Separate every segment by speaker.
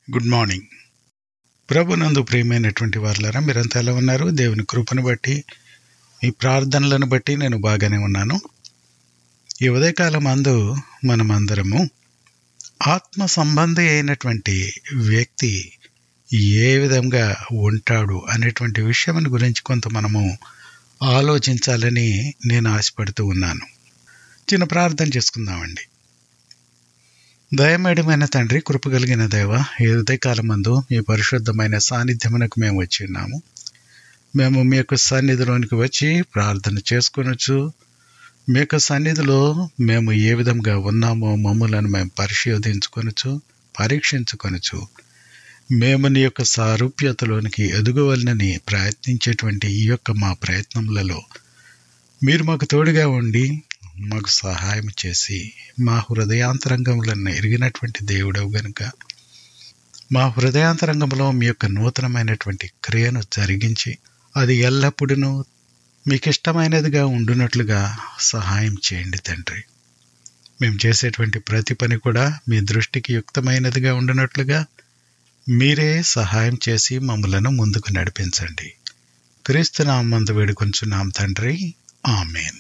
Speaker 1: good morning ప్రభునందు ప్రియమైనటువంటి వారులారా మీరంతా ఎలా ఉన్నారు దేవుని కృపను బట్టి మీ ప్రార్థనలను బట్టి నేను బాగానే ఉన్నాను ఈ ఉదయకాలం అందు మనమందరము ఆత్మ సంబంధి అయినటువంటి వ్యక్తి ఏ విధంగా ఉంటాడు అనేటువంటి విషయం గురించి కొంత మనము ఆలోచించాలని నేను ఆశపడుతూ ఉన్నాను చిన్న ప్రార్థన చేసుకుందామండి దయమేడమైన తండ్రి కృప కలిగిన దేవ ఈ ఉదయకాలం మందు మీ పరిశుద్ధమైన సాన్నిధ్యమునకు మేము వచ్చి ఉన్నాము మేము మీ యొక్క సన్నిధిలోనికి వచ్చి ప్రార్థన చేసుకొనొచ్చు మీ యొక్క సన్నిధిలో మేము ఏ విధంగా ఉన్నామో మమ్మలను మేము పరిశోధించుకొనొచ్చు పరీక్షించుకొనొచ్చు మేము నీ యొక్క సారూప్యతలోనికి ఎదుగవలనని ప్రయత్నించేటువంటి ఈ యొక్క మా ప్రయత్నములలో మీరు మాకు తోడుగా ఉండి మాకు సహాయం చేసి మా హృదయాంతరంగములను ఎరిగినటువంటి దేవుడవు గనుక మా హృదయాంతరంగంలో మీ యొక్క నూతనమైనటువంటి క్రియను జరిగించి అది ఎల్లప్పుడూ మీకు ఇష్టమైనదిగా ఉండునట్లుగా సహాయం చేయండి తండ్రి మేము చేసేటువంటి ప్రతి పని కూడా మీ దృష్టికి యుక్తమైనదిగా ఉండునట్లుగా మీరే సహాయం చేసి మమ్మలను ముందుకు నడిపించండి క్రీస్తు నామందు వేడుకొంచున్నాం తండ్రి ఆమెన్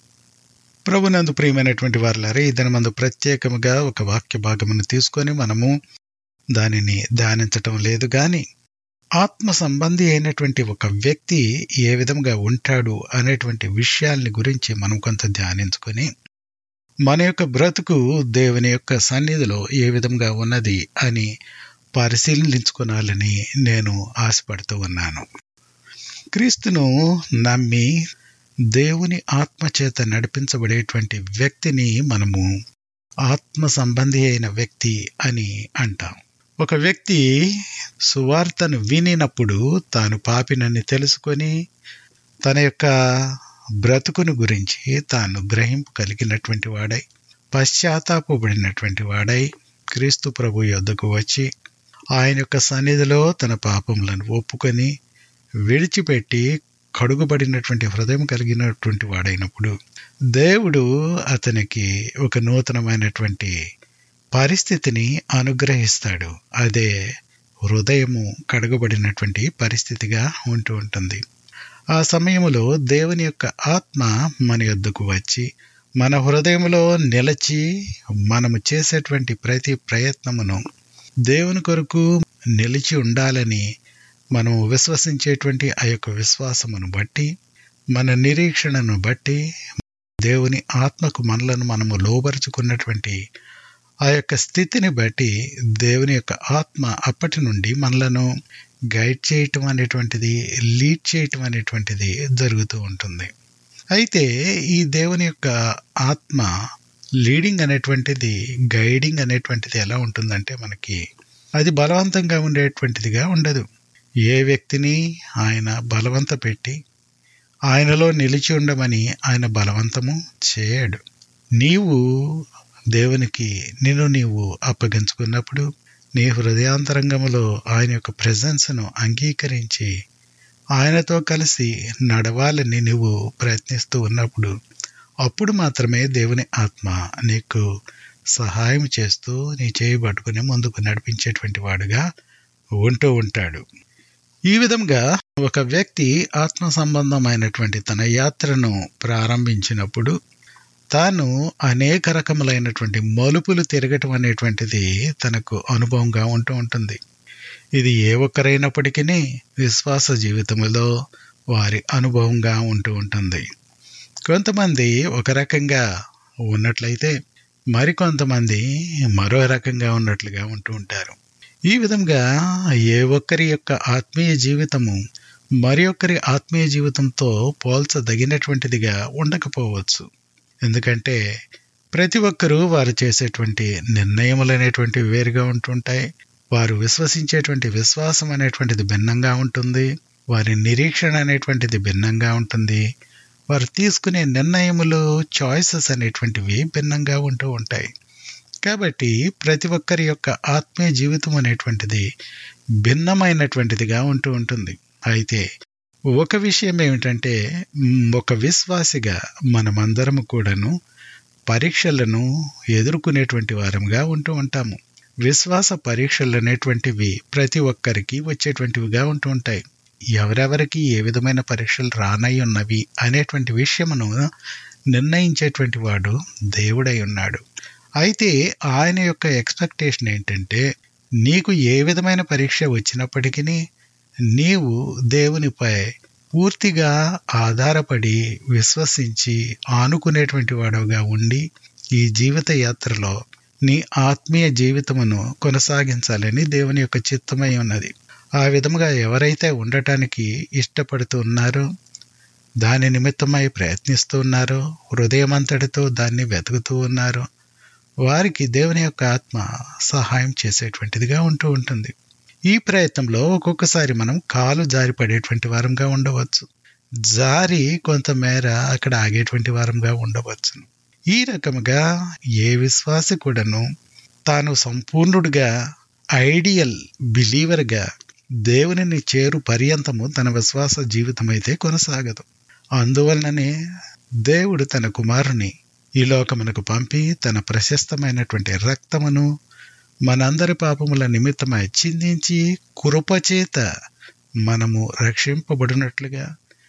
Speaker 1: ప్రభునందు ప్రియమైనటువంటి వారులారే ఇదని మందు ప్రత్యేకముగా ఒక వాక్య భాగమును తీసుకొని మనము దానిని ధ్యానించటం లేదు గాని ఆత్మ సంబంధి అయినటువంటి ఒక వ్యక్తి ఏ విధంగా ఉంటాడు అనేటువంటి విషయాల్ని గురించి మనం కొంత ధ్యానించుకొని మన యొక్క బ్రతుకు దేవుని యొక్క సన్నిధిలో ఏ విధంగా ఉన్నది అని పరిశీలించుకోనాలని నేను ఆశపడుతూ ఉన్నాను క్రీస్తును నమ్మి దేవుని ఆత్మ చేత నడిపించబడేటువంటి వ్యక్తిని మనము ఆత్మ సంబంధి అయిన వ్యక్తి అని అంటాం ఒక వ్యక్తి సువార్తను వినినప్పుడు తాను పాపినని తెలుసుకొని తన యొక్క బ్రతుకును గురించి తాను గ్రహింపు కలిగినటువంటి వాడై పశ్చాత్తాపబడినటువంటి వాడై క్రీస్తు ప్రభు యొద్దకు వచ్చి ఆయన యొక్క సన్నిధిలో తన పాపములను ఒప్పుకొని విడిచిపెట్టి కడుగుబడినటువంటి హృదయం కలిగినటువంటి వాడైనప్పుడు దేవుడు అతనికి ఒక నూతనమైనటువంటి పరిస్థితిని అనుగ్రహిస్తాడు అదే హృదయము కడుగబడినటువంటి పరిస్థితిగా ఉంటూ ఉంటుంది ఆ సమయంలో దేవుని యొక్క ఆత్మ మన యొద్దకు వచ్చి మన హృదయంలో నిలచి మనము చేసేటువంటి ప్రతి ప్రయత్నమును దేవుని కొరకు నిలిచి ఉండాలని మనం విశ్వసించేటువంటి ఆ యొక్క విశ్వాసమును బట్టి మన నిరీక్షణను బట్టి దేవుని ఆత్మకు మనలను మనము లోబరుచుకున్నటువంటి ఆ యొక్క స్థితిని బట్టి దేవుని యొక్క ఆత్మ అప్పటి నుండి మనలను గైడ్ చేయటం అనేటువంటిది లీడ్ చేయటం అనేటువంటిది జరుగుతూ ఉంటుంది అయితే ఈ దేవుని యొక్క ఆత్మ లీడింగ్ అనేటువంటిది గైడింగ్ అనేటువంటిది ఎలా ఉంటుందంటే మనకి అది బలవంతంగా ఉండేటువంటిదిగా ఉండదు ఏ వ్యక్తిని ఆయన బలవంత పెట్టి ఆయనలో నిలిచి ఉండమని ఆయన బలవంతము చేయడు నీవు దేవునికి నిన్ను నీవు అప్పగించుకున్నప్పుడు నీ హృదయాంతరంగములో ఆయన యొక్క ప్రజెన్స్ను అంగీకరించి ఆయనతో కలిసి నడవాలని నువ్వు ప్రయత్నిస్తూ ఉన్నప్పుడు అప్పుడు మాత్రమే దేవుని ఆత్మ నీకు సహాయం చేస్తూ నీ చేయి పట్టుకుని ముందుకు నడిపించేటువంటి వాడుగా ఉంటూ ఉంటాడు ఈ విధంగా ఒక వ్యక్తి ఆత్మ సంబంధమైనటువంటి తన యాత్రను ప్రారంభించినప్పుడు తాను అనేక రకములైనటువంటి మలుపులు తిరగటం అనేటువంటిది తనకు అనుభవంగా ఉంటూ ఉంటుంది ఇది ఏ ఒక్కరైనప్పటికీ విశ్వాస జీవితంలో వారి అనుభవంగా ఉంటూ ఉంటుంది కొంతమంది ఒక రకంగా ఉన్నట్లయితే మరికొంతమంది మరో రకంగా ఉన్నట్లుగా ఉంటూ ఉంటారు ఈ విధంగా ఏ ఒక్కరి యొక్క ఆత్మీయ జీవితము మరి ఒక్కరి ఆత్మీయ జీవితంతో పోల్చదగినటువంటిదిగా ఉండకపోవచ్చు ఎందుకంటే ప్రతి ఒక్కరూ వారు చేసేటువంటి నిర్ణయములు అనేటువంటివి వేరుగా ఉంటుంటాయి వారు విశ్వసించేటువంటి విశ్వాసం అనేటువంటిది భిన్నంగా ఉంటుంది వారి నిరీక్షణ అనేటువంటిది భిన్నంగా ఉంటుంది వారు తీసుకునే నిర్ణయములు చాయిసెస్ అనేటువంటివి భిన్నంగా ఉంటూ ఉంటాయి కాబట్టి ప్రతి ఒక్కరి యొక్క ఆత్మీయ జీవితం అనేటువంటిది భిన్నమైనటువంటిదిగా ఉంటూ ఉంటుంది అయితే ఒక విషయం ఏమిటంటే ఒక విశ్వాసిగా మనమందరము కూడాను పరీక్షలను ఎదుర్కొనేటువంటి వారంగా ఉంటూ ఉంటాము విశ్వాస పరీక్షలు అనేటువంటివి ప్రతి ఒక్కరికి వచ్చేటువంటివిగా ఉంటూ ఉంటాయి ఎవరెవరికి ఏ విధమైన పరీక్షలు రానై ఉన్నవి అనేటువంటి విషయమును నిర్ణయించేటువంటి వాడు దేవుడై ఉన్నాడు అయితే ఆయన యొక్క ఎక్స్పెక్టేషన్ ఏంటంటే నీకు ఏ విధమైన పరీక్ష వచ్చినప్పటికీ నీవు దేవునిపై పూర్తిగా ఆధారపడి విశ్వసించి ఆనుకునేటువంటి వాడుగా ఉండి ఈ జీవిత యాత్రలో నీ ఆత్మీయ జీవితమును కొనసాగించాలని దేవుని యొక్క చిత్తమై ఉన్నది ఆ విధముగా ఎవరైతే ఉండటానికి ఇష్టపడుతూ ఉన్నారో దాని నిమిత్తమై ప్రయత్నిస్తూ ఉన్నారో హృదయమంతటితో దాన్ని వెతుకుతూ ఉన్నారో వారికి దేవుని యొక్క ఆత్మ సహాయం చేసేటువంటిదిగా ఉంటూ ఉంటుంది ఈ ప్రయత్నంలో ఒక్కొక్కసారి మనం కాలు జారి పడేటువంటి వారంగా ఉండవచ్చు జారి కొంతమేర అక్కడ ఆగేటువంటి వారంగా ఉండవచ్చు ఈ రకముగా ఏ విశ్వాసి కూడాను తాను సంపూర్ణుడిగా ఐడియల్ బిలీవర్గా దేవునిని చేరు పర్యంతము తన విశ్వాస జీవితం అయితే కొనసాగదు అందువలననే దేవుడు తన కుమారుని ఈ లోకమునకు పంపి తన ప్రశస్తమైనటువంటి రక్తమును మనందరి పాపముల నిమిత్తమై చిందించి కృపచేత మనము రక్షింపబడినట్లుగా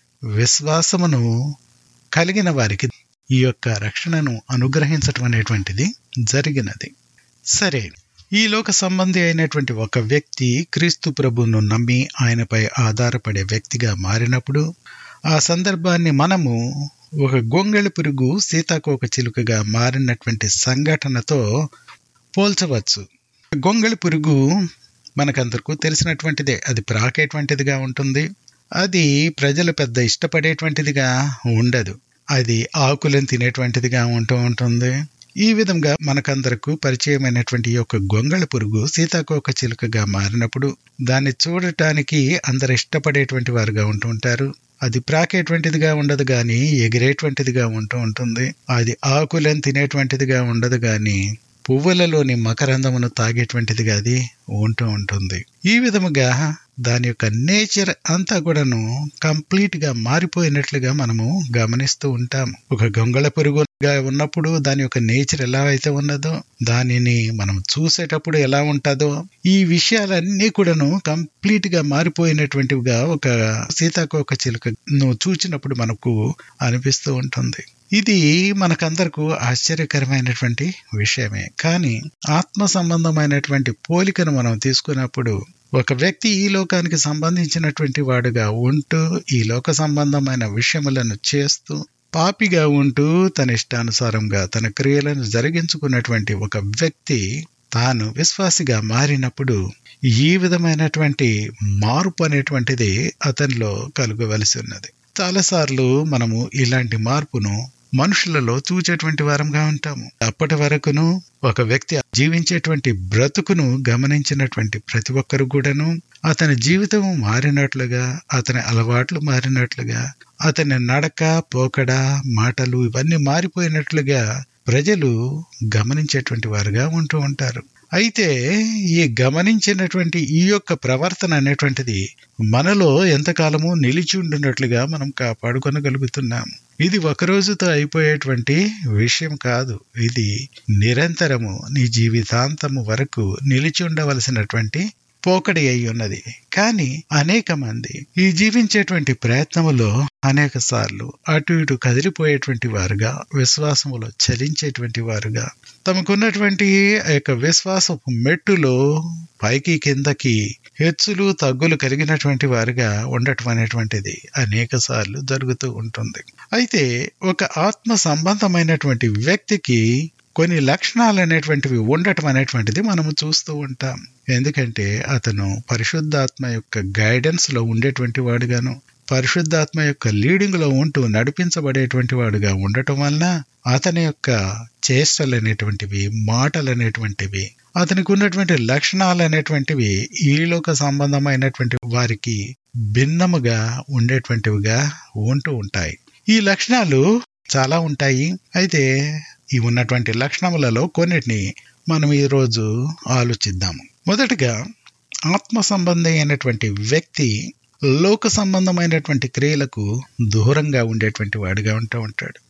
Speaker 1: విశ్వాసమును కలిగిన వారికి ఈ యొక్క రక్షణను అనుగ్రహించటం అనేటువంటిది జరిగినది సరే ఈ లోక సంబంధి అయినటువంటి ఒక వ్యక్తి క్రీస్తు ప్రభువును నమ్మి ఆయనపై ఆధారపడే వ్యక్తిగా మారినప్పుడు ఆ సందర్భాన్ని మనము ఒక గొంగళి పురుగు సీతాకోక చిలుకగా మారినటువంటి సంఘటనతో పోల్చవచ్చు గొంగళి పురుగు మనకందరికీ తెలిసినటువంటిదే అది ప్రాకేటువంటిదిగా ఉంటుంది అది ప్రజలు పెద్ద ఇష్టపడేటువంటిదిగా ఉండదు అది ఆకులను తినేటువంటిదిగా ఉంటూ ఉంటుంది ఈ విధంగా మనకందరకు పరిచయమైనటువంటి ఈ యొక్క గొంగళ పురుగు సీతాకోక చిలుకగా మారినప్పుడు దాన్ని చూడటానికి అందరు ఇష్టపడేటువంటి వారుగా ఉంటూ ఉంటారు అది ప్రాకేటువంటిదిగా ఉండదు గాని ఎగిరేటువంటిదిగా ఉంటూ ఉంటుంది అది ఆకులను తినేటువంటిదిగా ఉండదు గాని పువ్వులలోని మకరందమును తాగేటువంటిదిగా అది ఉంటూ ఉంటుంది ఈ విధముగా దాని యొక్క నేచర్ అంతా కూడాను కంప్లీట్ గా మారిపోయినట్లుగా మనము గమనిస్తూ ఉంటాము ఒక గొంగళ పురుగుగా ఉన్నప్పుడు దాని యొక్క నేచర్ ఎలా అయితే ఉన్నదో దానిని మనం చూసేటప్పుడు ఎలా ఉంటుందో ఈ విషయాలన్నీ కూడాను కంప్లీట్ గా మారిపోయినటువంటివిగా ఒక సీతాకోక చిలుకను చూచినప్పుడు మనకు అనిపిస్తూ ఉంటుంది ఇది మనకందరకు ఆశ్చర్యకరమైనటువంటి విషయమే కానీ ఆత్మ సంబంధమైనటువంటి పోలికను మనం తీసుకున్నప్పుడు ఒక వ్యక్తి ఈ లోకానికి సంబంధించినటువంటి వాడుగా ఉంటూ ఈ లోక సంబంధమైన విషయములను చేస్తూ పాపిగా ఉంటూ తన ఇష్టానుసారంగా తన క్రియలను జరిగించుకున్నటువంటి ఒక వ్యక్తి తాను విశ్వాసిగా మారినప్పుడు ఈ విధమైనటువంటి మార్పు అనేటువంటిది అతనిలో కలుగవలసి ఉన్నది చాలాసార్లు మనము ఇలాంటి మార్పును మనుషులలో చూచేటువంటి వారంగా ఉంటాము అప్పటి వరకును ఒక వ్యక్తి జీవించేటువంటి బ్రతుకును గమనించినటువంటి ప్రతి ఒక్కరు కూడాను అతని జీవితం మారినట్లుగా అతని అలవాట్లు మారినట్లుగా అతని నడక పోకడ మాటలు ఇవన్నీ మారిపోయినట్లుగా ప్రజలు గమనించేటువంటి వారుగా ఉంటూ ఉంటారు అయితే ఈ గమనించినటువంటి ఈ యొక్క ప్రవర్తన అనేటువంటిది మనలో ఎంతకాలము నిలిచి ఉండినట్లుగా మనం కాపాడుకొనగలుగుతున్నాము ఇది ఒక రోజుతో అయిపోయేటువంటి విషయం కాదు ఇది నిరంతరము నీ జీవితాంతము వరకు నిలిచి ఉండవలసినటువంటి పోకడి అయి ఉన్నది కానీ అనేక మంది ఈ జీవించేటువంటి ప్రయత్నములో అనేక సార్లు అటు ఇటు కదిలిపోయేటువంటి వారుగా విశ్వాసములో చలించేటువంటి వారుగా తమకున్నటువంటి ఆ యొక్క విశ్వాసపు మెట్టులో పైకి కిందకి హెచ్చులు తగ్గులు కలిగినటువంటి వారుగా ఉండటం అనేటువంటిది అనేక సార్లు జరుగుతూ ఉంటుంది అయితే ఒక ఆత్మ సంబంధమైనటువంటి వ్యక్తికి కొన్ని లక్షణాలు అనేటువంటివి ఉండటం అనేటువంటిది మనము చూస్తూ ఉంటాం ఎందుకంటే అతను పరిశుద్ధాత్మ యొక్క గైడెన్స్ లో ఉండేటువంటి వాడుగాను పరిశుద్ధాత్మ యొక్క లీడింగ్ లో ఉంటూ నడిపించబడేటువంటి వాడుగా ఉండటం వలన అతని యొక్క చేష్టలు అనేటువంటివి మాటలు అనేటువంటివి అతనికి ఉన్నటువంటి లక్షణాలు అనేటువంటివి ఈలోక సంబంధమైనటువంటి వారికి భిన్నముగా ఉండేటువంటివిగా ఉంటూ ఉంటాయి ఈ లక్షణాలు చాలా ఉంటాయి అయితే ఈ ఉన్నటువంటి లక్షణములలో కొన్నిటిని మనం ఈరోజు ఆలోచిద్దాము మొదటిగా ఆత్మ సంబంధి అయినటువంటి వ్యక్తి లోక సంబంధమైనటువంటి క్రియలకు దూరంగా ఉండేటువంటి వాడిగా ఉంటూ ఉంటాడు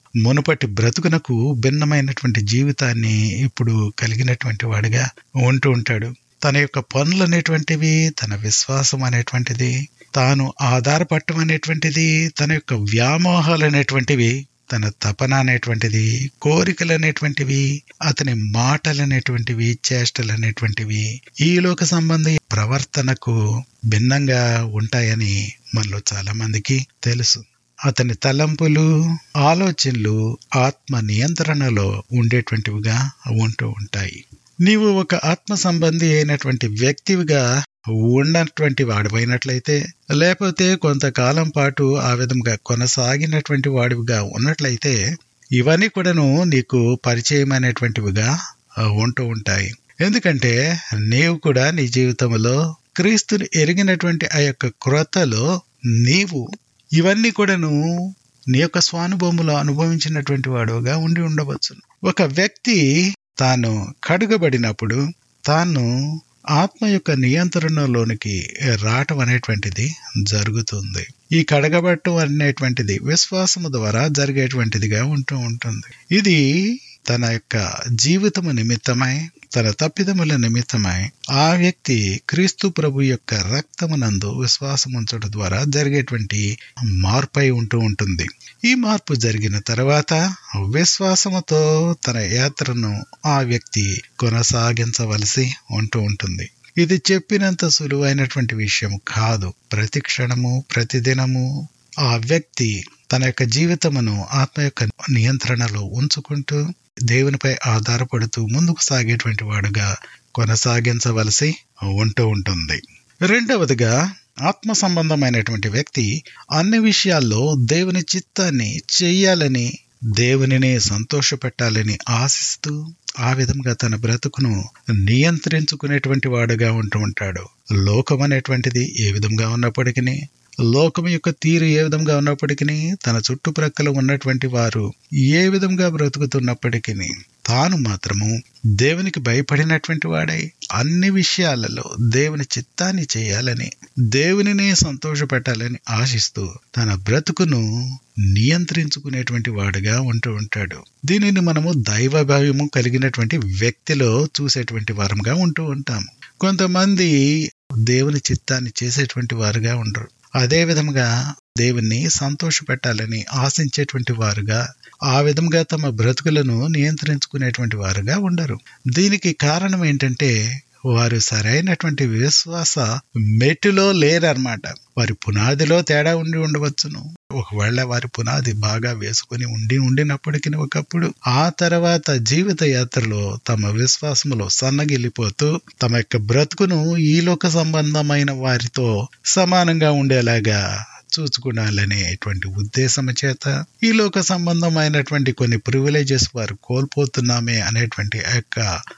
Speaker 1: మునుపటి బ్రతుకునకు భిన్నమైనటువంటి జీవితాన్ని ఇప్పుడు కలిగినటువంటి వాడిగా ఉంటూ ఉంటాడు తన యొక్క పనులు అనేటువంటివి తన విశ్వాసం అనేటువంటిది తాను ఆధారపడటం అనేటువంటిది తన యొక్క వ్యామోహాలు అనేటువంటివి తన తపన అనేటువంటిది కోరికలు అనేటువంటివి అతని మాటలు అనేటువంటివి చేష్టలు అనేటువంటివి ఈ లోక సంబంధి ప్రవర్తనకు భిన్నంగా ఉంటాయని మనలో చాలా మందికి తెలుసు అతని తలంపులు ఆలోచనలు ఆత్మ నియంత్రణలో ఉండేటువంటివిగా ఉంటూ ఉంటాయి నీవు ఒక ఆత్మ సంబంధి అయినటువంటి వ్యక్తివిగా ఉన్నటువంటి వాడిపోయినట్లయితే లేకపోతే కొంతకాలం పాటు ఆ విధంగా కొనసాగినటువంటి వాడివిగా ఉన్నట్లయితే ఇవన్నీ కూడాను నీకు పరిచయం అనేటువంటివిగా ఉంటూ ఉంటాయి ఎందుకంటే నీవు కూడా నీ జీవితంలో క్రీస్తుని ఎరిగినటువంటి ఆ యొక్క క్రొత్తలో నీవు ఇవన్నీ కూడాను నీ యొక్క స్వానుభవములో అనుభవించినటువంటి వాడుగా ఉండి ఉండవచ్చు ఒక వ్యక్తి తాను కడుగబడినప్పుడు తాను ఆత్మ యొక్క నియంత్రణలోనికి రావటం అనేటువంటిది జరుగుతుంది ఈ కడగబట్టం అనేటువంటిది విశ్వాసము ద్వారా జరిగేటువంటిదిగా ఉంటూ ఉంటుంది ఇది తన యొక్క జీవితము నిమిత్తమై తన తప్పిదముల నిమిత్తమై ఆ వ్యక్తి క్రీస్తు ప్రభు యొక్క రక్తమునందు విశ్వాసం ఉంచడం ద్వారా జరిగేటువంటి మార్పై ఉంటూ ఉంటుంది ఈ మార్పు జరిగిన తర్వాత విశ్వాసముతో తన యాత్రను ఆ వ్యక్తి కొనసాగించవలసి ఉంటూ ఉంటుంది ఇది చెప్పినంత సులువైనటువంటి విషయం కాదు ప్రతి క్షణము ప్రతిదినము ఆ వ్యక్తి తన యొక్క జీవితమును ఆత్మ యొక్క నియంత్రణలో ఉంచుకుంటూ దేవునిపై ఆధారపడుతూ ముందుకు సాగేటువంటి వాడుగా కొనసాగించవలసి ఉంటూ ఉంటుంది రెండవదిగా ఆత్మ సంబంధమైనటువంటి వ్యక్తి అన్ని విషయాల్లో దేవుని చిత్తాన్ని చెయ్యాలని దేవునిని సంతోషపెట్టాలని ఆశిస్తూ ఆ విధంగా తన బ్రతుకును నియంత్రించుకునేటువంటి వాడుగా ఉంటూ ఉంటాడు లోకం అనేటువంటిది ఏ విధంగా ఉన్నప్పటికీ లోకం యొక్క తీరు ఏ విధంగా ఉన్నప్పటికీ తన చుట్టుప్రక్కల ఉన్నటువంటి వారు ఏ విధంగా బ్రతుకుతున్నప్పటికీ తాను మాత్రము దేవునికి భయపడినటువంటి వాడై అన్ని విషయాలలో దేవుని చిత్తాన్ని చేయాలని దేవునినే సంతోషపెట్టాలని ఆశిస్తూ తన బ్రతుకును నియంత్రించుకునేటువంటి వాడుగా ఉంటూ ఉంటాడు దీనిని మనము దైవభావ్యము కలిగినటువంటి వ్యక్తిలో చూసేటువంటి వారంగా ఉంటూ ఉంటాము కొంతమంది దేవుని చిత్తాన్ని చేసేటువంటి వారుగా ఉండరు అదే విధంగా దేవుణ్ణి సంతోషపెట్టాలని ఆశించేటువంటి వారుగా ఆ విధంగా తమ బ్రతుకులను నియంత్రించుకునేటువంటి వారుగా ఉండరు దీనికి కారణం ఏంటంటే వారు సరైనటువంటి విశ్వాస మెట్టులో లేరన్నమాట వారి పునాదిలో తేడా ఉండి ఉండవచ్చును ఒకవేళ వారి పునాది బాగా వేసుకుని ఉండి ఉండినప్పటికీ ఒకప్పుడు ఆ తర్వాత జీవిత యాత్రలో తమ విశ్వాసములో సన్నగిల్లిపోతూ తమ యొక్క బ్రతుకును ఈ లోక సంబంధమైన వారితో సమానంగా ఉండేలాగా చూసుకునాలనేటువంటి ఉద్దేశం చేత ఈ లోక సంబంధమైనటువంటి కొన్ని ప్రివిలేజెస్ వారు కోల్పోతున్నామే అనేటువంటి యొక్క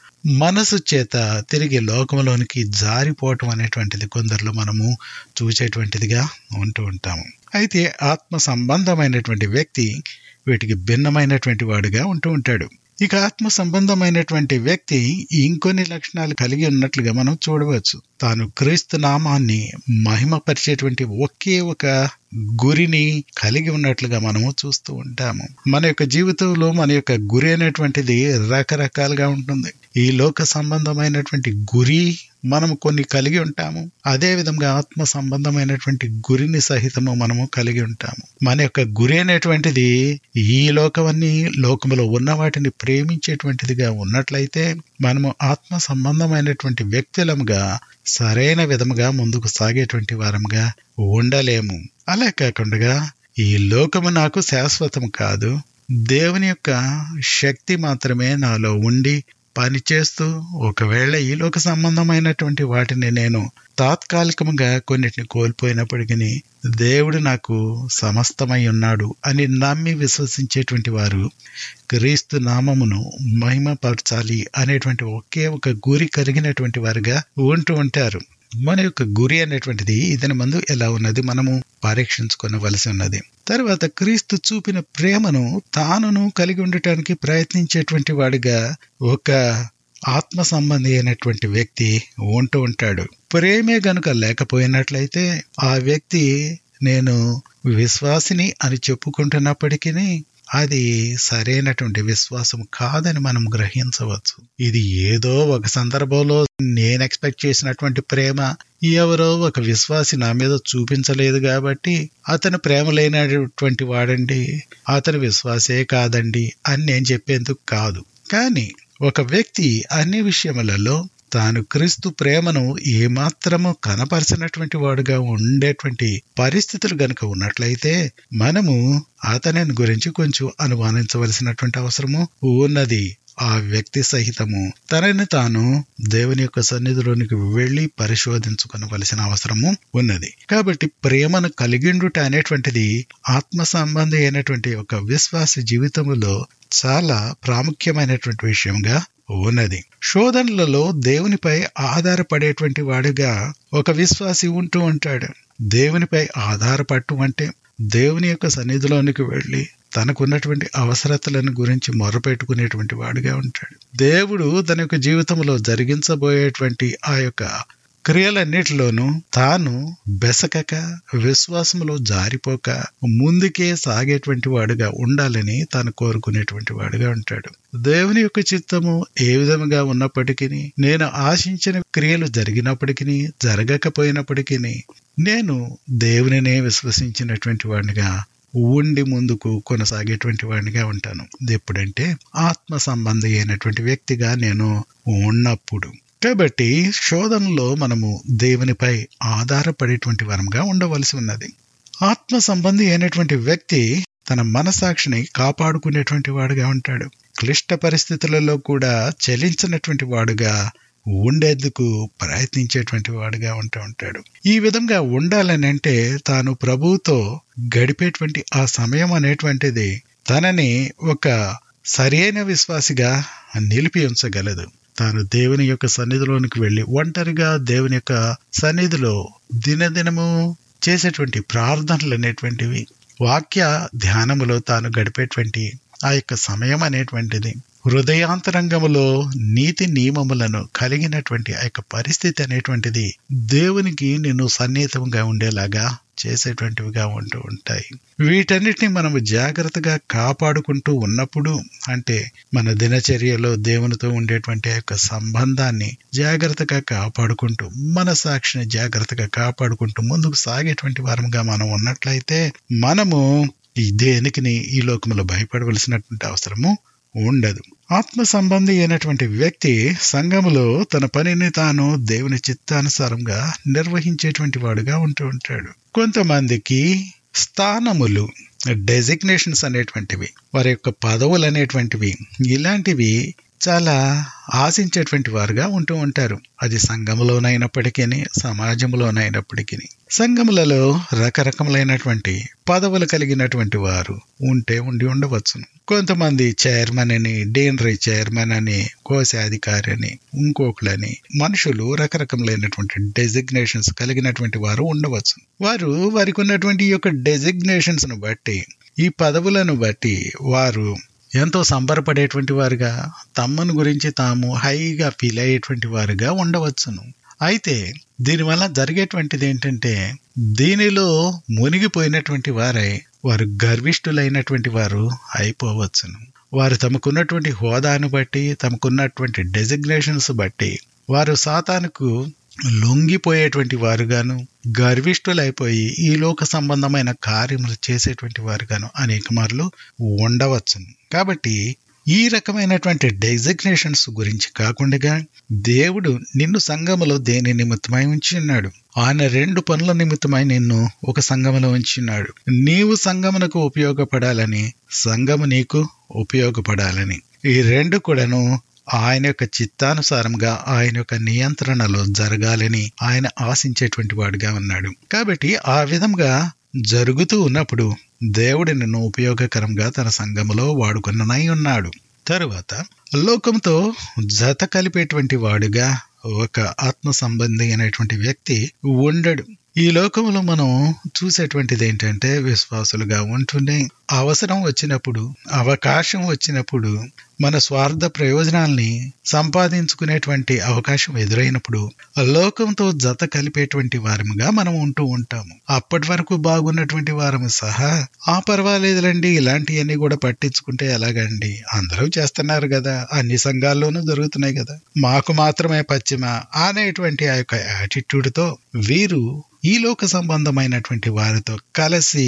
Speaker 1: మనసు చేత తిరిగి లోకంలోనికి జారిపోవటం అనేటువంటిది కొందరిలో మనము చూసేటువంటిదిగా ఉంటూ ఉంటాము అయితే ఆత్మ సంబంధమైనటువంటి వ్యక్తి వీటికి భిన్నమైనటువంటి వాడుగా ఉంటూ ఉంటాడు ఇక ఆత్మ సంబంధమైనటువంటి వ్యక్తి ఇంకొన్ని లక్షణాలు కలిగి ఉన్నట్లుగా మనం చూడవచ్చు తాను క్రీస్తు నామాన్ని మహిమపరిచేటువంటి ఒకే ఒక గురిని కలిగి ఉన్నట్లుగా మనము చూస్తూ ఉంటాము మన యొక్క జీవితంలో మన యొక్క గురి అనేటువంటిది రకరకాలుగా ఉంటుంది ఈ లోక సంబంధమైనటువంటి గురి మనము కొన్ని కలిగి ఉంటాము అదే విధంగా ఆత్మ సంబంధమైనటువంటి గురిని సహితము మనము కలిగి ఉంటాము మన యొక్క గురి అనేటువంటిది ఈ లోకవన్నీ లోకములో ఉన్న వాటిని ప్రేమించేటువంటిదిగా ఉన్నట్లయితే మనము ఆత్మ సంబంధమైనటువంటి వ్యక్తులముగా సరైన విధముగా ముందుకు సాగేటువంటి వారముగా ఉండలేము అలా కాకుండా ఈ లోకము నాకు శాశ్వతం కాదు దేవుని యొక్క శక్తి మాత్రమే నాలో ఉండి పనిచేస్తూ ఒకవేళ ఈ లోక సంబంధమైనటువంటి వాటిని నేను తాత్కాలికంగా కొన్నిటిని కోల్పోయినప్పటికీ దేవుడు నాకు సమస్తమై ఉన్నాడు అని నమ్మి విశ్వసించేటువంటి వారు క్రీస్తు నామమును మహిమపరచాలి అనేటువంటి ఒకే ఒక గురి కలిగినటువంటి వారుగా ఉంటూ ఉంటారు మన యొక్క గురి అనేటువంటిది ఇతని మందు ఎలా ఉన్నది మనము పరీక్షించుకోవలసి ఉన్నది తర్వాత క్రీస్తు చూపిన ప్రేమను తానును కలిగి ఉండటానికి ప్రయత్నించేటువంటి వాడిగా ఒక ఆత్మ సంబంధి అయినటువంటి వ్యక్తి ఉంటూ ఉంటాడు ప్రేమే గనుక లేకపోయినట్లయితే ఆ వ్యక్తి నేను విశ్వాసిని అని చెప్పుకుంటున్నప్పటికీ అది సరైనటువంటి విశ్వాసం కాదని మనం గ్రహించవచ్చు ఇది ఏదో ఒక సందర్భంలో నేను ఎక్స్పెక్ట్ చేసినటువంటి ప్రేమ ఎవరో ఒక విశ్వాసి నా మీద చూపించలేదు కాబట్టి అతను ప్రేమ లేనటువంటి వాడండి అతను విశ్వాసే కాదండి అని నేను చెప్పేందుకు కాదు కానీ ఒక వ్యక్తి అన్ని విషయములలో తాను క్రీస్తు ప్రేమను ఏమాత్రము కనపరిచినటువంటి వాడుగా ఉండేటువంటి పరిస్థితులు గనుక ఉన్నట్లయితే మనము అతనిని గురించి కొంచెం అనుమానించవలసినటువంటి అవసరము ఉన్నది ఆ వ్యక్తి సహితము తనని తాను దేవుని యొక్క సన్నిధిలోనికి వెళ్లి పరిశోధించుకునవలసిన అవసరము ఉన్నది కాబట్టి ప్రేమను కలిగిండుట అనేటువంటిది ఆత్మ సంబంధి అయినటువంటి ఒక విశ్వాస జీవితములో చాలా ప్రాముఖ్యమైనటువంటి విషయంగా ఉన్నది శోధనలలో దేవునిపై ఆధారపడేటువంటి వాడుగా ఒక విశ్వాసి ఉంటూ ఉంటాడు దేవునిపై ఆధారపడటం అంటే దేవుని యొక్క సన్నిధిలోనికి వెళ్ళి తనకున్నటువంటి అవసరతలను గురించి మొరపెట్టుకునేటువంటి వాడుగా ఉంటాడు దేవుడు తన యొక్క జీవితంలో జరిగించబోయేటువంటి ఆ యొక్క క్రియలన్నిటిలోనూ తాను బెసకక విశ్వాసములో జారిపోక ముందుకే సాగేటువంటి వాడుగా ఉండాలని తాను కోరుకునేటువంటి వాడుగా ఉంటాడు దేవుని యొక్క చిత్తము ఏ విధముగా ఉన్నప్పటికీ నేను ఆశించిన క్రియలు జరిగినప్పటికీ జరగకపోయినప్పటికీ నేను దేవునినే విశ్వసించినటువంటి వాడినిగా ఉండి ముందుకు కొనసాగేటువంటి వాడినిగా ఉంటాను ఎప్పుడంటే ఆత్మ సంబంధి అయినటువంటి వ్యక్తిగా నేను ఉన్నప్పుడు కాబట్టి శోధనలో మనము దేవునిపై ఆధారపడేటువంటి వరంగా ఉండవలసి ఉన్నది ఆత్మ సంబంధి అయినటువంటి వ్యక్తి తన మనసాక్షిని కాపాడుకునేటువంటి వాడుగా ఉంటాడు క్లిష్ట పరిస్థితులలో కూడా చలించినటువంటి వాడుగా ఉండేందుకు ప్రయత్నించేటువంటి వాడుగా ఉంటూ ఉంటాడు ఈ విధంగా ఉండాలని అంటే తాను ప్రభువుతో గడిపేటువంటి ఆ సమయం అనేటువంటిది తనని ఒక సరైన విశ్వాసిగా నిలిపి ఉంచగలదు తాను దేవుని యొక్క సన్నిధిలోనికి వెళ్ళి ఒంటరిగా దేవుని యొక్క సన్నిధిలో దినదినము చేసేటువంటి ప్రార్థనలు అనేటువంటివి వాక్య ధ్యానములో తాను గడిపేటువంటి ఆ యొక్క సమయం అనేటువంటిది హృదయాంతరంగములో నీతి నియమములను కలిగినటువంటి ఆ యొక్క పరిస్థితి అనేటువంటిది దేవునికి నిన్ను సన్నిహితంగా ఉండేలాగా చేసేటువంటివిగా ఉంటూ ఉంటాయి వీటన్నిటిని మనము జాగ్రత్తగా కాపాడుకుంటూ ఉన్నప్పుడు అంటే మన దినచర్యలో దేవునితో ఉండేటువంటి ఆ యొక్క సంబంధాన్ని జాగ్రత్తగా కాపాడుకుంటూ మన సాక్షిని జాగ్రత్తగా కాపాడుకుంటూ ముందుకు సాగేటువంటి వారంగా మనం ఉన్నట్లయితే మనము ఈ దేనికి ఈ లోకంలో భయపడవలసినటువంటి అవసరము ఉండదు ఆత్మ సంబంధి అయినటువంటి వ్యక్తి సంఘములో తన పనిని తాను దేవుని చిత్తానుసారంగా నిర్వహించేటువంటి వాడుగా ఉంటూ ఉంటాడు కొంతమందికి స్థానములు డెసిగ్నేషన్స్ అనేటువంటివి వారి యొక్క పదవులు అనేటువంటివి ఇలాంటివి చాలా ఆశించేటువంటి వారుగా ఉంటూ ఉంటారు అది సంఘములోనైనప్పటికీ సమాజంలోనైనప్పటికీ సంఘములలో రకరకములైనటువంటి పదవులు కలిగినటువంటి వారు ఉంటే ఉండి ఉండవచ్చును కొంతమంది చైర్మన్ అని డీనరీ చైర్మన్ అని కోశాధికారి అని ఇంకొకలని మనుషులు రకరకములైనటువంటి డెసిగ్నేషన్స్ కలిగినటువంటి వారు ఉండవచ్చు వారు వారికి ఉన్నటువంటి ఈ యొక్క డెసిగ్నేషన్స్ ను బట్టి ఈ పదవులను బట్టి వారు ఎంతో సంబరపడేటువంటి వారుగా తమ్మను గురించి తాము హైగా ఫీల్ అయ్యేటువంటి వారుగా ఉండవచ్చును అయితే దీనివల్ల జరిగేటువంటిది ఏంటంటే దీనిలో మునిగిపోయినటువంటి వారై వారు గర్విష్ఠులైనటువంటి వారు అయిపోవచ్చును వారు తమకున్నటువంటి హోదాను బట్టి తమకున్నటువంటి డెసిగ్నేషన్స్ బట్టి వారు సాతానుకు లొంగిపోయేటువంటి వారుగాను గర్విష్ఠులైపోయి ఈ లోక సంబంధమైన కార్యములు చేసేటువంటి వారుగాను అనేక మార్లు ఉండవచ్చును కాబట్టి ఈ రకమైనటువంటి డెసిగ్నేషన్స్ గురించి కాకుండా దేవుడు నిన్ను సంఘములో దేని నిమిత్తమై ఉంచున్నాడు ఆయన రెండు పనుల నిమిత్తమై నిన్ను ఒక సంఘములో ఉంచున్నాడు నీవు సంఘమునకు ఉపయోగపడాలని సంఘము నీకు ఉపయోగపడాలని ఈ రెండు కూడాను ఆయన యొక్క చిత్తానుసారంగా ఆయన యొక్క నియంత్రణలో జరగాలని ఆయన ఆశించేటువంటి వాడుగా ఉన్నాడు కాబట్టి ఆ విధంగా జరుగుతూ ఉన్నప్పుడు దేవుడి నిన్ను ఉపయోగకరంగా తన సంఘములో వాడుకున్ననై ఉన్నాడు తరువాత లోకంతో జత కలిపేటువంటి వాడుగా ఒక ఆత్మ సంబంధి అనేటువంటి వ్యక్తి ఉండడు ఈ లోకంలో మనం చూసేటువంటిది ఏంటంటే విశ్వాసులుగా ఉంటూనే అవసరం వచ్చినప్పుడు అవకాశం వచ్చినప్పుడు మన స్వార్థ ప్రయోజనాల్ని సంపాదించుకునేటువంటి అవకాశం ఎదురైనప్పుడు లోకంతో జత కలిపేటువంటి వారముగా మనం ఉంటూ ఉంటాము అప్పటి వరకు బాగున్నటువంటి వారము సహా ఆ పర్వాలేదులండి ఇలాంటివన్నీ కూడా పట్టించుకుంటే ఎలాగండి అందరూ చేస్తున్నారు కదా అన్ని సంఘాల్లోనూ జరుగుతున్నాయి కదా మాకు మాత్రమే పశ్చిమ అనేటువంటి ఆ యొక్క యాటిట్యూడ్ తో వీరు ఈ లోక సంబంధమైనటువంటి వారితో కలిసి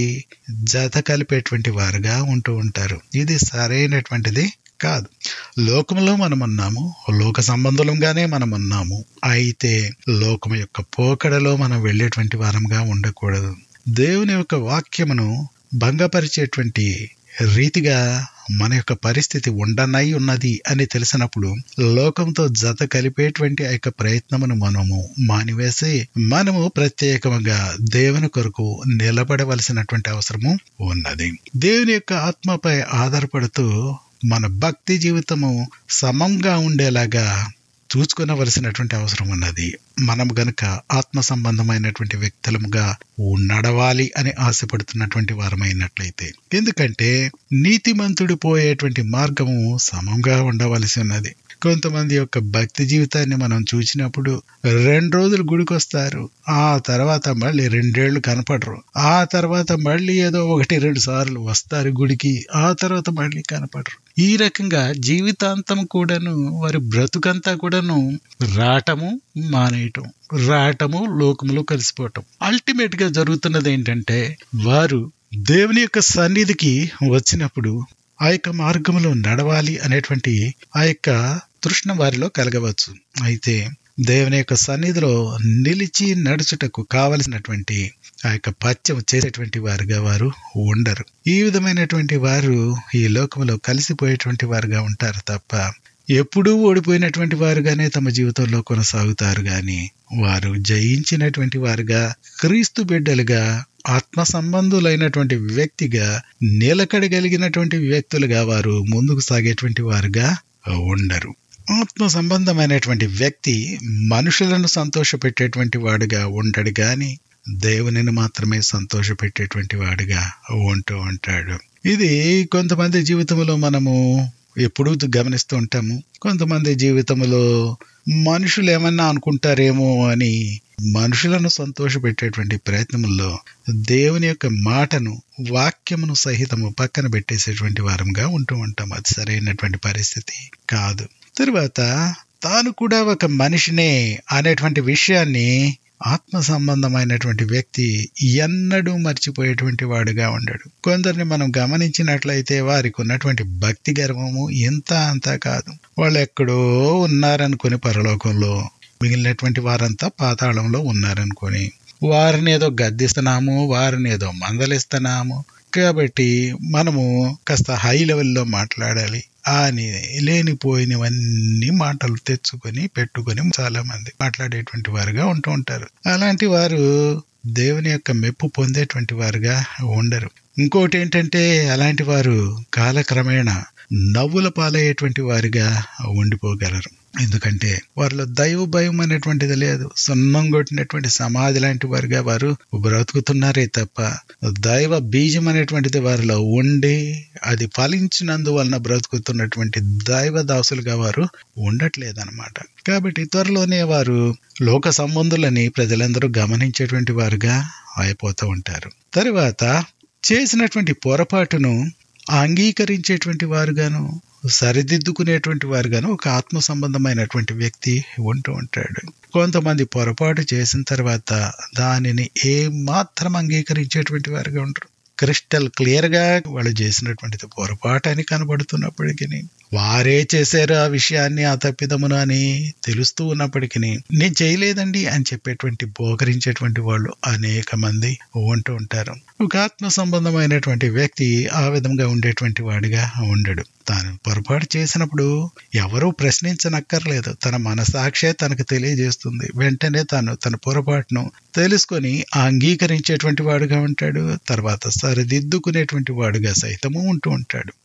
Speaker 1: జత కలిపేటువంటి వారుగా ఉంటూ ఉంటారు ఇది సరైనటువంటిది కాదు లోకంలో మనం ఉన్నాము లోక సంబంధులంగానే మనం ఉన్నాము అయితే లోకం యొక్క పోకడలో మనం వెళ్ళేటువంటి వారంగా ఉండకూడదు దేవుని యొక్క వాక్యమును భంగపరిచేటువంటి రీతిగా మన యొక్క పరిస్థితి ఉండనై ఉన్నది అని తెలిసినప్పుడు లోకంతో జత కలిపేటువంటి ఆ యొక్క ప్రయత్నమును మనము మానివేసి మనము ప్రత్యేకముగా దేవుని కొరకు నిలబడవలసినటువంటి అవసరము ఉన్నది దేవుని యొక్క ఆత్మపై ఆధారపడుతూ మన భక్తి జీవితము సమంగా ఉండేలాగా చూసుకునవలసినటువంటి అవసరం ఉన్నది మనం గనుక ఆత్మ సంబంధమైనటువంటి వ్యక్తులముగా నడవాలి అని ఆశపడుతున్నటువంటి వారమైనట్లయితే ఎందుకంటే నీతిమంతుడు పోయేటువంటి మార్గము సమంగా ఉండవలసి ఉన్నది కొంతమంది యొక్క భక్తి జీవితాన్ని మనం చూసినప్పుడు రెండు రోజులు గుడికి వస్తారు ఆ తర్వాత మళ్ళీ రెండేళ్లు కనపడరు ఆ తర్వాత మళ్ళీ ఏదో ఒకటి రెండు సార్లు వస్తారు గుడికి ఆ తర్వాత మళ్ళీ కనపడరు ఈ రకంగా జీవితాంతం కూడాను వారి బ్రతుకంతా కూడాను రాటము మానేయటం రాటము లోకములో కలిసిపోవటం అల్టిమేట్ గా జరుగుతున్నది ఏంటంటే వారు దేవుని యొక్క సన్నిధికి వచ్చినప్పుడు ఆ యొక్క మార్గంలో నడవాలి అనేటువంటి ఆ యొక్క తృష్ణ వారిలో కలగవచ్చు అయితే దేవుని యొక్క సన్నిధిలో నిలిచి నడుచుటకు కావలసినటువంటి ఆ యొక్క పత్యం చేసేటువంటి వారుగా వారు ఉండరు ఈ విధమైనటువంటి వారు ఈ లోకంలో కలిసిపోయేటువంటి వారుగా ఉంటారు తప్ప ఎప్పుడూ ఓడిపోయినటువంటి వారుగానే తమ జీవితంలో కొనసాగుతారు గాని వారు జయించినటువంటి వారుగా క్రీస్తు బిడ్డలుగా ఆత్మ సంబంధులైనటువంటి వ్యక్తిగా నిలకడగలిగినటువంటి వ్యక్తులుగా వారు ముందుకు సాగేటువంటి వారుగా ఉండరు ఆత్మ సంబంధమైనటువంటి వ్యక్తి మనుషులను సంతోషపెట్టేటువంటి వాడుగా ఉండడు గాని దేవునిని మాత్రమే సంతోషపెట్టేటువంటి వాడుగా ఉంటూ ఉంటాడు ఇది కొంతమంది జీవితంలో మనము ఎప్పుడూ గమనిస్తూ ఉంటాము కొంతమంది జీవితంలో మనుషులు ఏమన్నా అనుకుంటారేమో అని మనుషులను సంతోషపెట్టేటువంటి ప్రయత్నంలో దేవుని యొక్క మాటను వాక్యమును సహితము పక్కన పెట్టేసేటువంటి వారంగా ఉంటూ ఉంటాం అది సరైనటువంటి పరిస్థితి కాదు తరువాత తాను కూడా ఒక మనిషినే అనేటువంటి విషయాన్ని ఆత్మ సంబంధమైనటువంటి వ్యక్తి ఎన్నడూ మర్చిపోయేటువంటి వాడుగా ఉండడు కొందరిని మనం గమనించినట్లయితే వారికి ఉన్నటువంటి భక్తి గర్వము ఇంత అంతా కాదు వాళ్ళు ఎక్కడో ఉన్నారనుకుని పరలోకంలో మిగిలినటువంటి వారంతా పాతాళంలో ఉన్నారనుకొని వారిని ఏదో గద్దిస్తున్నాము వారిని ఏదో మందలిస్తున్నాము కాబట్టి మనము కాస్త హై లెవెల్లో మాట్లాడాలి అని లేనిపోయినవన్నీ మాటలు తెచ్చుకొని పెట్టుకొని చాలా మంది మాట్లాడేటువంటి వారుగా ఉంటూ ఉంటారు అలాంటి వారు దేవుని యొక్క మెప్పు పొందేటువంటి వారుగా ఉండరు ఇంకోటి ఏంటంటే అలాంటి వారు కాలక్రమేణా నవ్వుల పాలయ్యేటువంటి వారిగా ఉండిపోగలరు ఎందుకంటే వారిలో దైవ భయం అనేటువంటిది లేదు సున్నం కొట్టినటువంటి సమాధి లాంటి వారుగా వారు బ్రతుకుతున్నారే తప్ప దైవ బీజం అనేటువంటిది వారిలో ఉండి అది ఫలించినందువలన బ్రతుకుతున్నటువంటి దైవ దాసులుగా వారు ఉండట్లేదన్నమాట కాబట్టి త్వరలోనే వారు లోక సంబంధులని ప్రజలందరూ గమనించేటువంటి వారుగా అయిపోతూ ఉంటారు తరువాత చేసినటువంటి పొరపాటును అంగీకరించేటువంటి వారుగాను సరిదిద్దుకునేటువంటి వారుగాను ఒక ఆత్మ సంబంధమైనటువంటి వ్యక్తి ఉంటూ ఉంటాడు కొంతమంది పొరపాటు చేసిన తర్వాత దానిని ఏ మాత్రం అంగీకరించేటువంటి వారుగా ఉంటారు క్రిస్టల్ క్లియర్ గా వాళ్ళు చేసినటువంటిది పొరపాటు అని కనబడుతున్నప్పటికీ వారే చేశారు ఆ విషయాన్ని ఆ తప్పిదమును అని తెలుస్తూ ఉన్నప్పటికీ నేను చేయలేదండి అని చెప్పేటువంటి బోకరించేటువంటి వాళ్ళు అనేక మంది ఉంటూ ఉంటారు ఒక ఆత్మ సంబంధమైనటువంటి వ్యక్తి ఆ విధంగా ఉండేటువంటి వాడిగా ఉండడు తాను పొరపాటు చేసినప్పుడు ఎవరూ ప్రశ్నించనక్కర్లేదు తన మనసాక్షే తనకు తెలియజేస్తుంది వెంటనే తాను తన పొరపాటును తెలుసుకొని అంగీకరించేటువంటి వాడుగా ఉంటాడు తర్వాత సరిదిద్దుకునేటువంటి వాడుగా సైతము ఉంటూ ఉంటాడు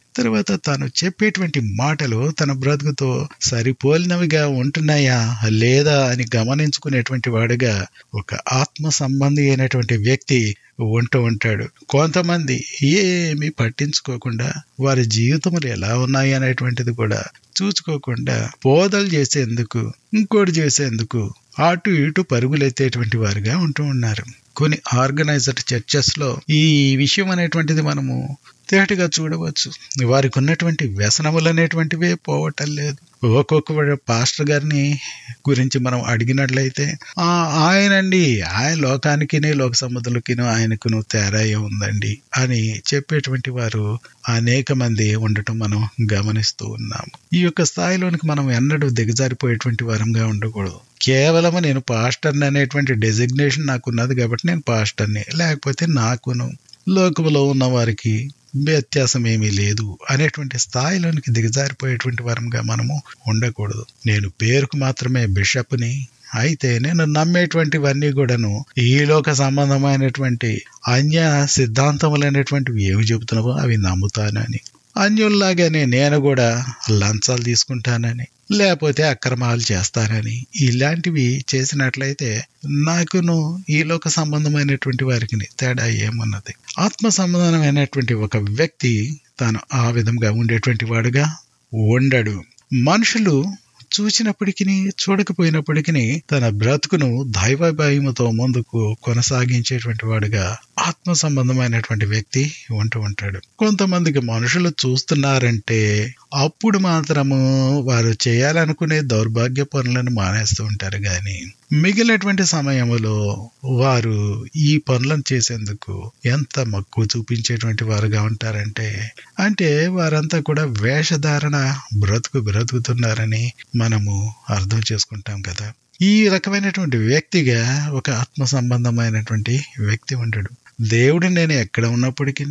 Speaker 1: తర్వాత తాను చెప్పేటువంటి మాటలు తన బ్రతుకుతో సరిపోలినవిగా ఉంటున్నాయా లేదా అని గమనించుకునేటువంటి వాడుగా ఒక ఆత్మ సంబంధి అయినటువంటి వ్యక్తి ఉంటూ ఉంటాడు కొంతమంది ఏమీ పట్టించుకోకుండా వారి జీవితములు ఎలా ఉన్నాయి అనేటువంటిది కూడా చూసుకోకుండా బోధలు చేసేందుకు ఇంకోటి చేసేందుకు అటు ఇటు పరుగులెత్తేటువంటి వారుగా ఉంటూ ఉన్నారు కొన్ని ఆర్గనైజ్డ్ చర్చెస్ లో ఈ విషయం అనేటువంటిది మనము తేటగా చూడవచ్చు వారికి ఉన్నటువంటి వ్యసనములు అనేటువంటివే పోవటం లేదు ఒక్కొక్క పాస్టర్ గారిని గురించి మనం అడిగినట్లయితే ఆ ఆయనండి ఆయన లోకానికి లోక సముద్రులకిను ఆయనకును తేడా ఉందండి అని చెప్పేటువంటి వారు అనేక మంది ఉండటం మనం గమనిస్తూ ఉన్నాము ఈ యొక్క స్థాయిలోనికి మనం ఎన్నడూ దిగజారిపోయేటువంటి వారంగా ఉండకూడదు కేవలం నేను పాస్టర్ని అనేటువంటి డెసిగ్నేషన్ నాకు ఉన్నది కాబట్టి నేను పాస్టర్ని లేకపోతే నాకును లోకంలో ఉన్న వారికి వ్యత్యాసం ఏమీ లేదు అనేటువంటి స్థాయిలోనికి దిగజారిపోయేటువంటి వరంగా మనము ఉండకూడదు నేను పేరుకు మాత్రమే బిషప్ని అయితే నేను నమ్మేటువంటివన్నీ కూడాను ఈ లోక సంబంధమైనటువంటి అన్య సిద్ధాంతములైనటువంటివి ఏమి చెబుతున్నావో అవి నమ్ముతానని అన్యుల్లాగానే నేను కూడా లంచాలు తీసుకుంటానని లేకపోతే అక్రమాలు చేస్తానని ఇలాంటివి చేసినట్లయితే నాకును ఈ లోక సంబంధమైనటువంటి వారికి తేడా ఏమున్నది ఆత్మ సంబంధమైనటువంటి ఒక వ్యక్తి తాను ఆ విధంగా ఉండేటువంటి వాడుగా ఉండడు మనుషులు చూసినప్పటికీ చూడకపోయినప్పటికీ తన బ్రతుకును దైవ భయముతో ముందుకు కొనసాగించేటువంటి వాడుగా ఆత్మ సంబంధమైనటువంటి వ్యక్తి ఉంటూ ఉంటాడు కొంతమందికి మనుషులు చూస్తున్నారంటే అప్పుడు మాత్రము వారు చేయాలనుకునే దౌర్భాగ్య పనులను మానేస్తూ ఉంటారు కానీ మిగిలినటువంటి సమయంలో వారు ఈ పనులను చేసేందుకు ఎంత మక్కువ చూపించేటువంటి వారుగా ఉంటారంటే అంటే వారంతా కూడా వేషధారణ బ్రతుకు బ్రతుకుతున్నారని మనము అర్థం చేసుకుంటాం కదా ఈ రకమైనటువంటి వ్యక్తిగా ఒక ఆత్మ సంబంధమైనటువంటి వ్యక్తి ఉండడు దేవుడు నేను ఎక్కడ ఉన్నప్పటికీ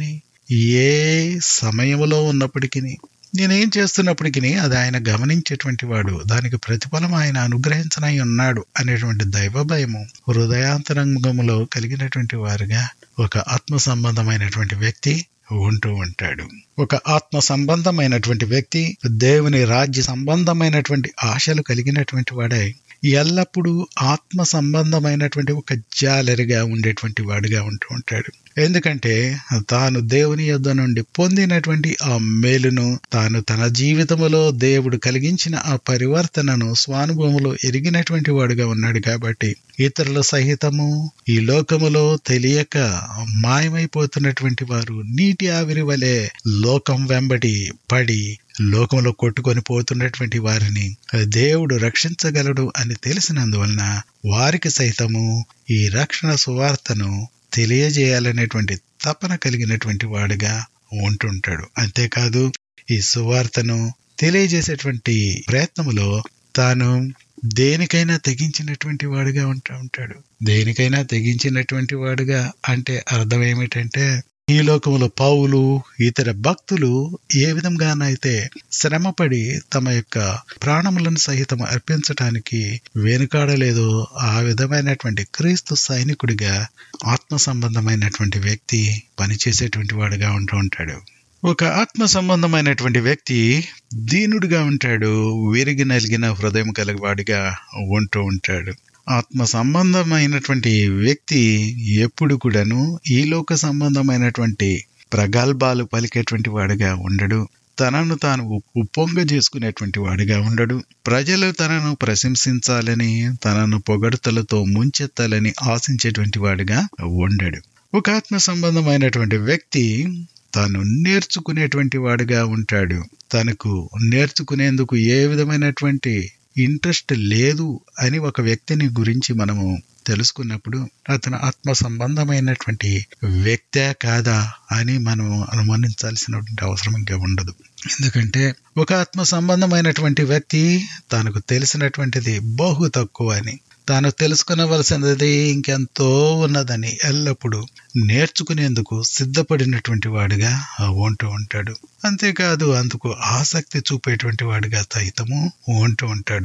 Speaker 1: ఏ సమయంలో ఉన్నప్పటికీ నేనేం చేస్తున్నప్పటికీ అది ఆయన గమనించేటువంటి వాడు దానికి ప్రతిఫలం ఆయన అనుగ్రహించనై ఉన్నాడు అనేటువంటి దైవ భయము హృదయాంతరంగములో కలిగినటువంటి వారుగా ఒక ఆత్మ సంబంధమైనటువంటి వ్యక్తి ఉంటూ ఉంటాడు ఒక ఆత్మ సంబంధమైనటువంటి వ్యక్తి దేవుని రాజ్య సంబంధమైనటువంటి ఆశలు కలిగినటువంటి వాడై ఎల్లప్పుడూ ఆత్మ సంబంధమైనటువంటి ఒక జాలరిగా ఉండేటువంటి వాడిగా ఉంటూ ఉంటాడు ఎందుకంటే తాను దేవుని యొద్ద నుండి పొందినటువంటి ఆ మేలును తాను తన జీవితములో దేవుడు కలిగించిన ఆ పరివర్తనను స్వానుభవములో ఎరిగినటువంటి వాడుగా ఉన్నాడు కాబట్టి ఇతరుల సహితము ఈ లోకములో తెలియక మాయమైపోతున్నటువంటి వారు నీటి ఆవిరి వలె లోకం వెంబడి పడి లోకంలో కొట్టుకొని పోతున్నటువంటి వారిని దేవుడు రక్షించగలడు అని తెలిసినందువలన వారికి సైతము ఈ రక్షణ సువార్తను తెలియజేయాలనేటువంటి తపన కలిగినటువంటి వాడుగా ఉంటుంటాడు అంతేకాదు ఈ సువార్తను తెలియజేసేటువంటి ప్రయత్నములో తాను దేనికైనా తెగించినటువంటి వాడుగా ఉంటూ ఉంటాడు దేనికైనా తెగించినటువంటి వాడుగా అంటే అర్థం ఏమిటంటే ఈ లోకములో పౌలు ఇతర భక్తులు ఏ విధంగానైతే శ్రమపడి తమ యొక్క ప్రాణములను సహితం అర్పించటానికి వెనుకాడలేదో ఆ విధమైనటువంటి క్రీస్తు సైనికుడిగా ఆత్మ సంబంధమైనటువంటి వ్యక్తి పనిచేసేటువంటి వాడుగా ఉంటూ ఉంటాడు ఒక ఆత్మ సంబంధమైనటువంటి వ్యక్తి దీనుడిగా ఉంటాడు విరిగి నలిగిన హృదయం కలిగివాడిగా ఉంటూ ఉంటాడు ఆత్మ సంబంధమైనటువంటి వ్యక్తి ఎప్పుడు కూడాను ఈ లోక సంబంధమైనటువంటి ప్రగల్భాలు పలికేటువంటి వాడిగా ఉండడు తనను తాను ఉప్పొంగ చేసుకునేటువంటి వాడిగా ఉండడు ప్రజలు తనను ప్రశంసించాలని తనను పొగడతలతో ముంచెత్తాలని ఆశించేటువంటి వాడిగా ఉండడు ఒక ఆత్మ సంబంధమైనటువంటి వ్యక్తి తాను నేర్చుకునేటువంటి వాడిగా ఉంటాడు తనకు నేర్చుకునేందుకు ఏ విధమైనటువంటి ఇంట్రెస్ట్ లేదు అని ఒక వ్యక్తిని గురించి మనము తెలుసుకున్నప్పుడు అతను ఆత్మ సంబంధమైనటువంటి వ్యక్తే కాదా అని మనం అనుమానించాల్సినటువంటి అవసరం ఇంకా ఉండదు ఎందుకంటే ఒక ఆత్మ సంబంధమైనటువంటి వ్యక్తి తనకు తెలిసినటువంటిది బహు తక్కువ అని తాను తెలుసుకునవలసినది ఇంకెంతో ఉన్నదని ఎల్లప్పుడూ నేర్చుకునేందుకు సిద్ధపడినటువంటి వాడిగా ఉంటూ ఉంటాడు అంతేకాదు అందుకు ఆసక్తి చూపేటువంటి వాడిగా సైతము ఉంటూ ఉంటాడు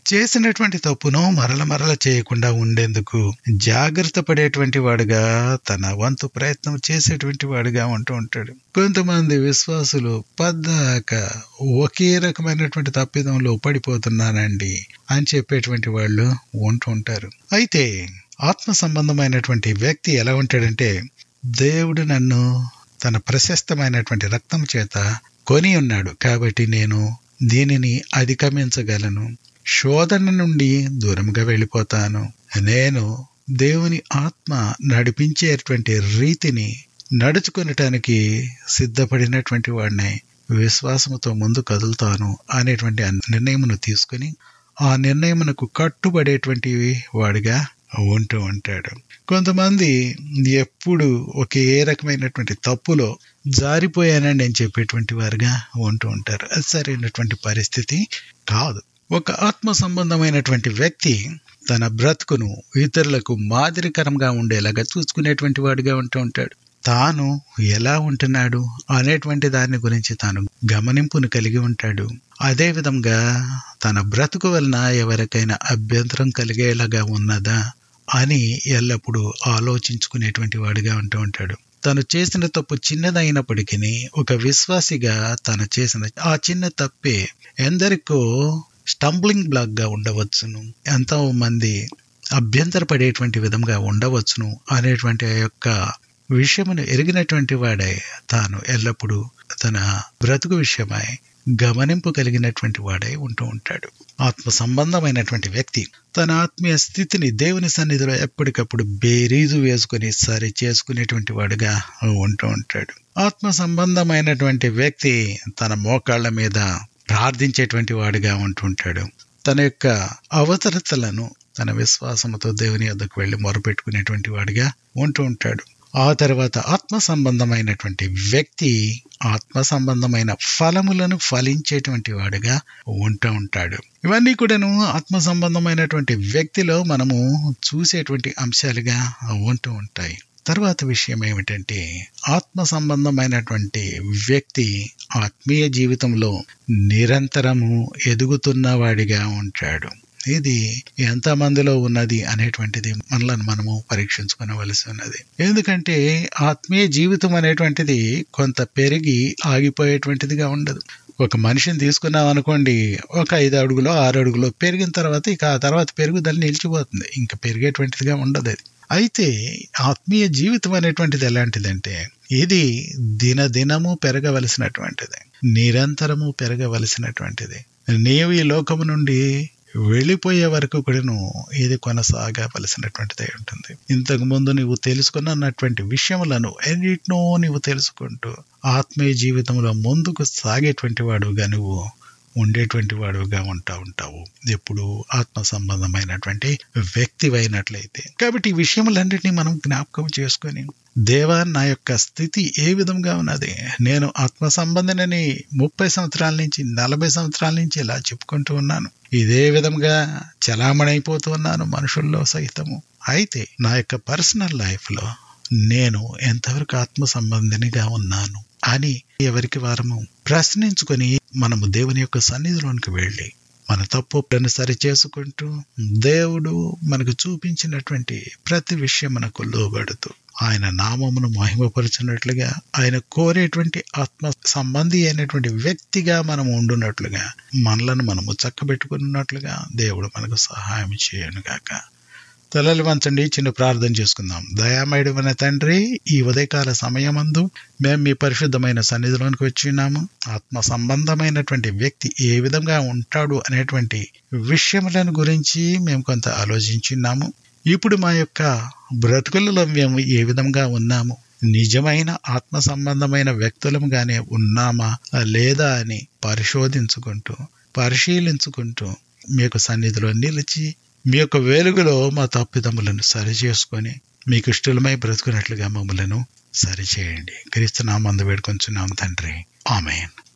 Speaker 1: చేసినటువంటి తప్పును మరల మరల చేయకుండా ఉండేందుకు జాగ్రత్త పడేటువంటి వాడుగా తన వంతు ప్రయత్నం చేసేటువంటి వాడుగా ఉంటూ ఉంటాడు కొంతమంది విశ్వాసులు పద్దాక ఒకే రకమైనటువంటి తప్పిదంలో పడిపోతున్నానండి అని చెప్పేటువంటి వాళ్ళు ఉంటూ ఉంటారు అయితే ఆత్మ సంబంధమైనటువంటి వ్యక్తి ఎలా ఉంటాడంటే దేవుడు నన్ను తన ప్రశస్తమైనటువంటి రక్తం చేత కొని ఉన్నాడు కాబట్టి నేను దీనిని అధిగమించగలను శోధన నుండి దూరంగా వెళ్ళిపోతాను నేను దేవుని ఆత్మ నడిపించేటువంటి రీతిని నడుచుకునటానికి సిద్ధపడినటువంటి వాడిని విశ్వాసముతో ముందు కదులుతాను అనేటువంటి ఆ నిర్ణయమును తీసుకుని ఆ నిర్ణయమునకు కట్టుబడేటువంటి వాడిగా ఉంటూ ఉంటాడు కొంతమంది ఎప్పుడు ఒకే రకమైనటువంటి తప్పులో జారిపోయానని నేను చెప్పేటువంటి వారుగా ఉంటూ ఉంటారు అది సరైనటువంటి పరిస్థితి కాదు ఒక ఆత్మ సంబంధమైనటువంటి వ్యక్తి తన బ్రతుకును ఇతరులకు మాదిరికరంగా ఉండేలాగా చూసుకునేటువంటి వాడిగా ఉంటూ ఉంటాడు తాను ఎలా ఉంటున్నాడు అనేటువంటి దాని గురించి తాను గమనింపును కలిగి ఉంటాడు అదే విధంగా తన బ్రతుకు వలన ఎవరికైనా అభ్యంతరం కలిగేలాగా ఉన్నదా అని ఎల్లప్పుడూ ఆలోచించుకునేటువంటి వాడిగా ఉంటూ ఉంటాడు తను చేసిన తప్పు చిన్నదైనప్పటికీ ఒక విశ్వాసిగా తను చేసిన ఆ చిన్న తప్పే ఎందరికో స్టంబ్లింగ్ బ్లాక్ గా ఉండవచ్చును ఎంతో మంది అభ్యంతరపడేటువంటి విధంగా ఉండవచ్చును అనేటువంటి ఆ యొక్క విషయమును ఎరిగినటువంటి వాడే తాను ఎల్లప్పుడూ తన బ్రతుకు విషయమై గమనింపు కలిగినటువంటి వాడై ఉంటూ ఉంటాడు ఆత్మ సంబంధమైనటువంటి వ్యక్తి తన ఆత్మీయ స్థితిని దేవుని సన్నిధిలో ఎప్పటికప్పుడు బేరీజు వేసుకుని సరి చేసుకునేటువంటి వాడుగా ఉంటూ ఉంటాడు ఆత్మ సంబంధమైనటువంటి వ్యక్తి తన మోకాళ్ళ మీద ప్రార్థించేటువంటి వాడిగా ఉంటుంటాడు తన యొక్క అవసరతలను తన విశ్వాసముతో దేవుని వద్దకు వెళ్లి మొరపెట్టుకునేటువంటి వాడిగా ఉంటూ ఉంటాడు ఆ తర్వాత ఆత్మ సంబంధమైనటువంటి వ్యక్తి ఆత్మ సంబంధమైన ఫలములను ఫలించేటువంటి వాడుగా ఉంటూ ఉంటాడు ఇవన్నీ కూడాను ఆత్మ సంబంధమైనటువంటి వ్యక్తిలో మనము చూసేటువంటి అంశాలుగా ఉంటూ ఉంటాయి తర్వాత విషయం ఏమిటంటే ఆత్మ సంబంధమైనటువంటి వ్యక్తి ఆత్మీయ జీవితంలో నిరంతరము ఎదుగుతున్న వాడిగా ఉంటాడు ఇది ఎంత మందిలో ఉన్నది అనేటువంటిది మనలను మనము పరీక్షించుకోవలసి ఉన్నది ఎందుకంటే ఆత్మీయ జీవితం అనేటువంటిది కొంత పెరిగి ఆగిపోయేటువంటిదిగా ఉండదు ఒక మనిషిని తీసుకున్నాం అనుకోండి ఒక ఐదు అడుగులో ఆరు అడుగులో పెరిగిన తర్వాత ఇక ఆ తర్వాత పెరుగుదల నిలిచిపోతుంది ఇంకా పెరిగేటువంటిదిగా ఉండదు అది అయితే ఆత్మీయ జీవితం అనేటువంటిది ఎలాంటిదంటే ఇది దినదినము పెరగవలసినటువంటిది నిరంతరము పెరగవలసినటువంటిది నీవు ఈ లోకము నుండి వెళ్ళిపోయే వరకు కూడాను ఇది కొనసాగవలసినటువంటిది ఉంటుంది ఇంతకు ముందు నువ్వు తెలుసుకున్నటువంటి విషయములను ఎన్నిటినో నువ్వు తెలుసుకుంటూ ఆత్మీయ జీవితంలో ముందుకు సాగేటువంటి వాడుగా నువ్వు ఉండేటువంటి వాడుగా ఉంటా ఉంటావు ఎప్పుడు ఆత్మ సంబంధమైనటువంటి వ్యక్తివైనట్లయితే కాబట్టి ఈ విషయములన్నింటినీ మనం జ్ఞాపకం చేసుకొని దేవా నా యొక్క స్థితి ఏ విధంగా ఉన్నది నేను ఆత్మ సంబంధనని ముప్పై సంవత్సరాల నుంచి నలభై సంవత్సరాల నుంచి ఇలా చెప్పుకుంటూ ఉన్నాను ఇదే విధంగా చలామణైపోతూ ఉన్నాను మనుషుల్లో సహితము అయితే నా యొక్క పర్సనల్ లైఫ్ లో నేను ఎంతవరకు ఆత్మ సంబంధినిగా ఉన్నాను అని ఎవరికి వారము ప్రశ్నించుకొని మనము దేవుని యొక్క సన్నిధిలోనికి వెళ్ళి మన తప్పులను సరి చేసుకుంటూ దేవుడు మనకు చూపించినటువంటి ప్రతి విషయం మనకు లోబడుతూ ఆయన నామమును మహిమపరుచున్నట్లుగా ఆయన కోరేటువంటి ఆత్మ సంబంధి అయినటువంటి వ్యక్తిగా మనం ఉండున్నట్లుగా మనలను మనము చక్కబెట్టుకున్నట్లుగా దేవుడు మనకు సహాయం చేయను గాక తలలు వంచండి చిన్న ప్రార్థన చేసుకుందాం దయామయుడమైన తండ్రి ఈ ఉదయకాల సమయమందు మేము మీ పరిశుద్ధమైన సన్నిధిలోనికి వచ్చినాము ఆత్మ సంబంధమైనటువంటి వ్యక్తి ఏ విధంగా ఉంటాడు అనేటువంటి విషయములను గురించి మేము కొంత ఆలోచించున్నాము ఇప్పుడు మా యొక్క బ్రతుకులలో మేము ఏ విధంగా ఉన్నాము నిజమైన ఆత్మ సంబంధమైన వ్యక్తులముగానే ఉన్నామా లేదా అని పరిశోధించుకుంటూ పరిశీలించుకుంటూ మీకు సన్నిధిలో నిలిచి మీ యొక్క వెలుగులో మా తప్పిదములను సరిచేసుకొని మీకు ఇష్టలమై బ్రతుకున్నట్లుగా మమ్మలను సరిచేయండి క్రీస్తు నామందు వేడుకొంచున్నాం తండ్రి ఆమెన్